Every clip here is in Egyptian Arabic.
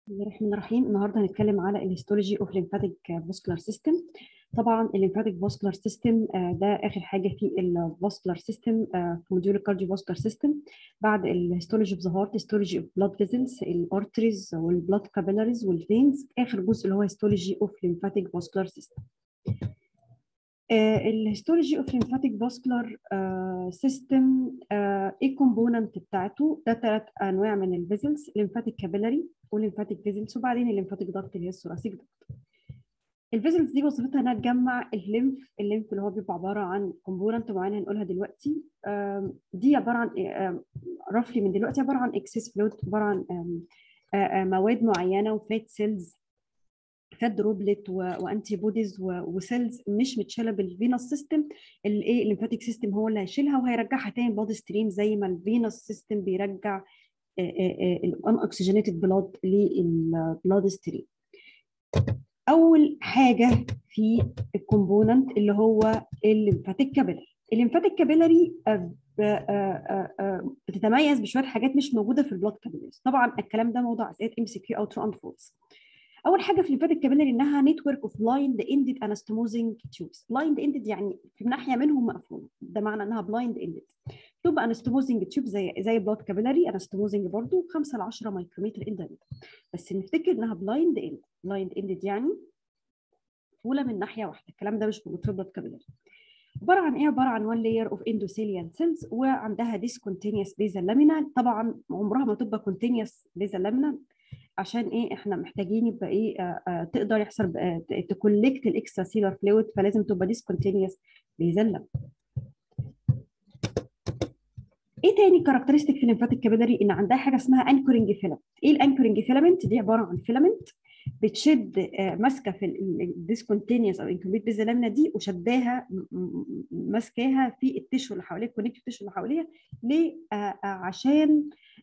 بسم الله الرحمن الرحيم النهارده هنتكلم على الهيستولوجي اوف lymphatic vascular سيستم طبعا الليمفاتيك فاسكولار سيستم ده اخر حاجه في الفاسكولار سيستم في موديول الكارديو فاسكولار سيستم بعد الهيستولوجي اوف ذا هارت هيستولوجي اوف بلاد فيزلز الارتريز والبلاد كابيلاريز والفينز اخر جزء اللي هو هيستولوجي اوف lymphatic فاسكولار سيستم الهيستولوجي اوف lymphatic فاسكولار سيستم ايه الكومبوننت بتاعته ده ثلاث انواع من الفيزلز lymphatic كابيلاري والليمفاتيك فيزلز وبعدين الليمفاتيك داكت اللي هي الثوراسيك داكت الفيزلز دي وظيفتها انها تجمع الليمف الليمف اللي هو بيبقى عباره عن كومبوننت معينه هنقولها دلوقتي دي عباره عن رفلي من دلوقتي عباره عن اكسس فلويد عباره عن مواد معينه وفات سيلز فات دروبلت وانتي بوديز وسيلز مش متشاله بالفينوس سيستم الايه الليمفاتيك سيستم هو اللي هيشيلها وهيرجعها تاني بلاد ستريم زي ما الفينوس سيستم بيرجع الان اوكسجينيتد بلاد للبلاد ستريم اول حاجه في الكومبوننت اللي هو الليمفاتيك كابيلاري الليمفاتيك كابيلاري بتتميز بشويه حاجات مش موجوده في البلاد كابيلاريز طبعا الكلام ده موضوع اسئله ام سي كيو او ترو اند فولس اول حاجه في الليمفاتيك كابيلاري انها نتورك اوف بلايند اندد انستموزنج تيوبس بلايند اندد يعني في ناحيه منهم مقفوله ده معنى انها بلايند اندد تبقى انستموزنج تيوب زي زي بلاد كابيلاري انستموزنج برضو 5 ل 10 مايكرومتر ان دايمتر بس نفتكر انها بلايند اند بلايند اندد يعني مقفوله من ناحيه واحده الكلام ده مش موجود في البلاد كابيلاري عباره عن ايه عباره عن وان لاير اوف اندوثيليال سيلز وعندها ديسكونتينيوس بيزل لامينا طبعا عمرها ما تبقى كونتينيوس بيزل لامينا عشان ايه احنا محتاجين يبقى ايه آآ آآ تقدر يحصل تكولكت الاكسترا سيلر فلويد فلازم تبقى ديسكونتينيوس بيزل لامينا ايه تاني كاركترستيك في الليمفاتيك كابيلاري ان عندها حاجه اسمها انكورنج فيلامنت ايه الانكورنج فيلامنت دي عباره عن فيلامنت بتشد ماسكه في الديسكونتينيوس او انكمبليت بيزلامنا دي وشداها ماسكاها في التشو اللي حواليها الكونكتيف تشو اللي حواليها ليه عشان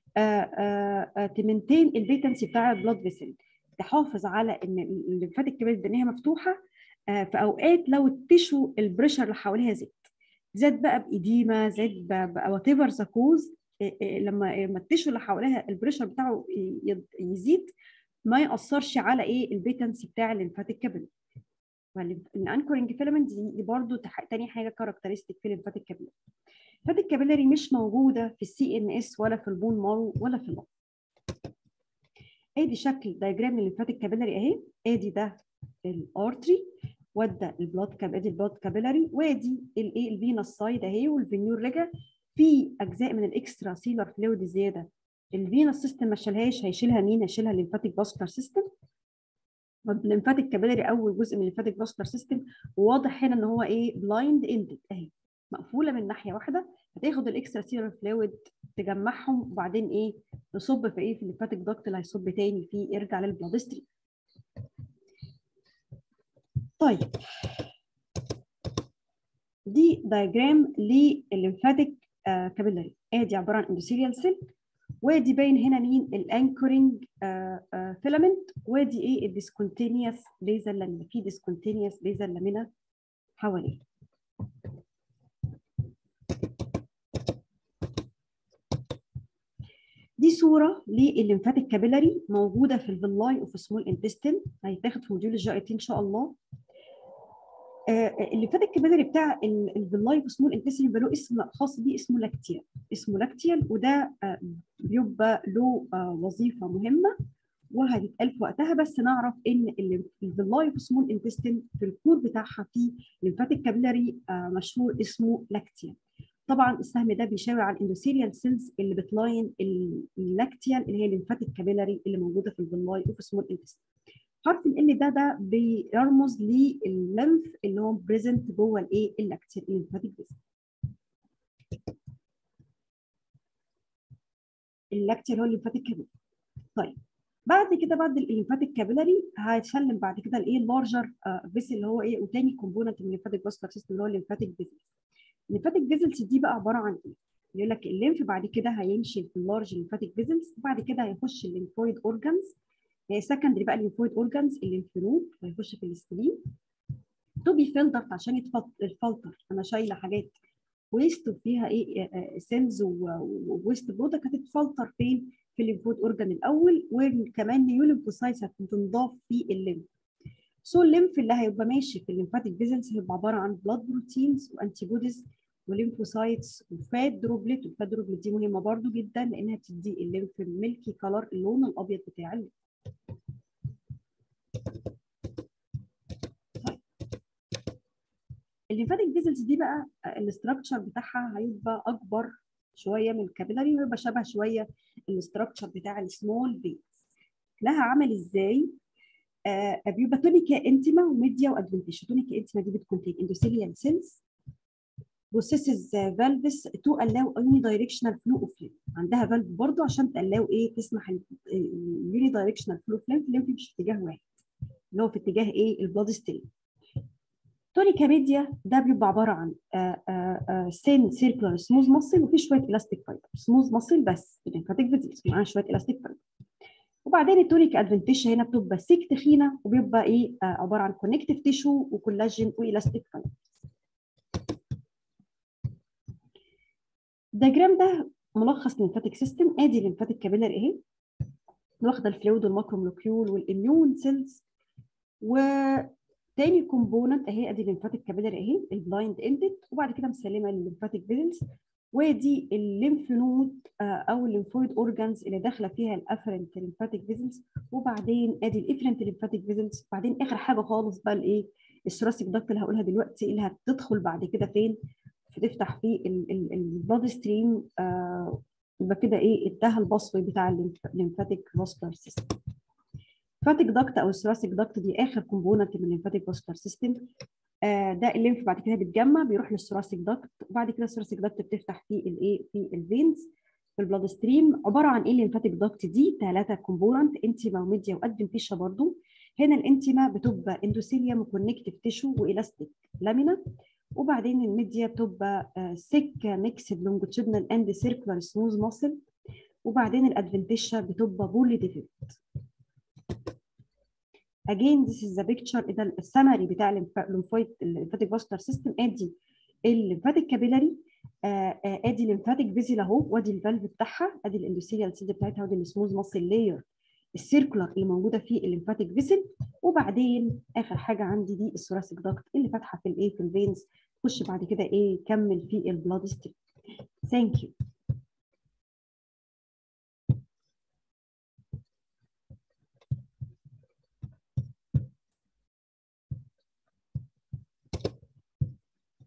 تمنتين البيتنسي بتاع البلاد فيسل تحافظ على ان الليمفاتيك كابيلاري ان هي مفتوحه في اوقات لو التشو البريشر اللي حواليها زاد زاد بقى بايديما زاد وات ايفر ذا كوز لما لما التشو اللي حواليها البريشر بتاعه يزيد ما ياثرش على ايه البيتنسي بتاع الليمفاتيك كابيلاري الانكورنج فيلامنت دي برضه تاني حاجه كاركترستيك في الليمفاتيك كابيلاري الليمفاتيك كابيلاري مش موجوده في السي ان اس ولا في البون مارو ولا في اللنج ادي شكل دايجرام للليمفاتيك كابيلاري اهي ادي ده الارتري وادى البلاد كاب ادي البلاد كابيلاري وادي الايه الفينس سايد اهي والفينيور رجع في اجزاء من الاكسترا سيلر فلويد زياده الفينس سيستم ما شالهاش هيشيلها مين؟ هيشيلها الليمفاتيك فاسكولار سيستم الليمفاتيك كابيلاري اول جزء من الليمفاتيك فاسكولار سيستم وواضح هنا ان هو ايه بلايند اندد اهي مقفوله من ناحيه واحده هتاخد الاكسترا سيلر فلويد تجمعهم وبعدين ايه تصب في ايه في الليمفاتيك داكت اللي هيصب تاني فيه يرجع للبلاد ستريم طيب دي دايجرام للليمفاتيك كابيلاري ادي عباره عن اندوثيليال سيل وادي باين هنا مين الانكورنج فيلامنت وادي ايه الديسكونتينيوس بيزل لامينا في ديسكونتينيوس بيزل لامينا حواليه دي صوره للليمفاتيك كابيلاري موجوده في الفيلاي اوف سمول انتستين هيتاخد في موديول الجي اي تي ان شاء الله الليمفاتيك كابيلاري بتاع الفيلاي اوف سمول انتستين يبقى له اسم خاص بيه اسمه لاكتيال اسمه لاكتيال وده بيبقى له وظيفه مهمه وهتتقال في وقتها بس نعرف ان الفيلاي اوف سمول انتستين في الكور بتاعها في ليمفاتيك كابيلاري مشهور اسمه لاكتيال طبعا السهم ده بيشاور على الاندوثيليال سيلز اللي بتلاين اللاكتيال اللي هي الليمفاتيك كابيلاري اللي موجوده في الفيلاي اوف سمول انتستين حرف ال ده ده بيرمز لللمف اللي هو بريزنت جوه الايه اللاكتيال الليمفاتيك فيزل اللاكتيال هو الليمفاتيك كابيلاري طيب بعد كده بعد الليمفاتيك كابيلاري هيسلم بعد كده الايه اللارجر فيسل اللي هو ايه وتاني كومبوننت من الليمفاتيك فاسكولار سيستم اللي هو الليمفاتيك فيزلز الليمفاتيك فيزلز دي بقى عباره عن ايه؟ يقول لك الليمف بعد كده هيمشي في اللارج ليمفاتيك فيزلز وبعد كده هيخش الليمفويد اورجانز سكندري بقى الليمفويد اورجانز الليمف نود هيخش في السبلين تو بي فلترد عشان يتفلتر انا شايله حاجات ويست وفيها ايه سيلز وويست برودكت هتتفلتر فين في الليمفود اورجان الاول وكمان نيو ليمفوسايتس هتنضاف في الليمف سو الليمف اللي هيبقى ماشي في الليمفاتيك فيزلز هيبقى عباره عن بلاد بروتينز وانتي بوديز وليمفوسايتس وفات دروبلت والفات دروبلت دي مهمه برضو جدا لانها بتدي الليمف الميلكي كلر اللون الابيض بتاع الليمف الليمفاتيك فيزلز دي بقى الاستراكشر بتاعها هيبقى اكبر شويه من الكابيلاري ويبقى شبه شويه الاستراكشر بتاع السمول فيز لها عمل ازاي آه بيبقى تونيكا انتما وميديا وادفنتيشن تونيكا انتما دي بتكونتين اندوثيليال سيلز بروسيسز فالفس تو allow unidirectional flow of lymph عندها فالف برضه عشان تالاو ايه تسمح اليوني دايركشنال فلو اوف lymph الليمف مش في اتجاه واحد اللي هو في اتجاه ايه البلاد ستريم تونيكا ميديا ده بيبقى عباره عن سين سيركلر سموز ماسل وفي شويه الاستيك فايبر سموز ماسل بس الليمفاتيك فيزلز معاها شويه الاستيك فايبر وبعدين التونيك ادفنتيشن هنا بتبقى سيك تخينه وبيبقى ايه آه عباره عن كونكتيف تيشو وكولاجين والاستيك فايبر الدياجرام ده ملخص ليمفاتيك سيستم ادي الليمفاتيك كابيلر اهي واخده الفلويد والماكرو مولكيول والاميون سيلز وتاني كومبوننت اهي ادي الليمفاتيك كابيلر اهي البلايند اندد وبعد كده مسلمه للليمفاتيك فيزلز ودي الليمف نود او الليمفويد اورجانز اللي داخله فيها الافرنت ليمفاتيك فيزلز وبعدين ادي الافرنت ليمفاتيك فيزلز وبعدين اخر حاجه خالص بقى الايه الثوراسيك داكت اللي هقولها دلوقتي اللي هتدخل بعد كده فين بتفتح في البلاد ستريم يبقى كده ايه اداها البصوي بتاع الليمفاتيك فاسكولار سيستم الليمفاتيك داكت او الثوراسيك داكت دي اخر كومبوننت من الليمفاتيك فاسكولار سيستم آه ده الليمف بعد كده بيتجمع بيروح للثوراسيك داكت وبعد كده الثوراسيك داكت بتفتح في الايه في الفينز في البلاد ستريم عباره عن ايه الليمفاتيك داكت دي ثلاثه كومبوننت انتيما وميديا وادفنتيشا برضو هنا الانتيما بتبقى اندوثيليوم وكونكتيف تيشو والاستيك لامينا وبعدين الميديا بتبقى سكه ميكسد لونجيتودنال اند سيركلر سموز ماسل وبعدين الادفنتيشا بتبقى بولي ديفيلت again this is the picture ده السمري بتاع الليمفويد الليمفاتيك فاسكولار سيستم ادي الليمفاتيك كابيلاري ادي الليمفاتيك فيزيل اهو وادي الفالف بتاعها ادي الاندوثيليال سيل بتاعتها ودي السموز ماسل لاير السيركولار اللي موجوده في الليمفاتيك فيزل وبعدين اخر حاجه عندي دي الثوراسيك داكت اللي فاتحه في الايه في الفينز تخش بعد كده ايه كمل في البلاد ستريم ثانك يو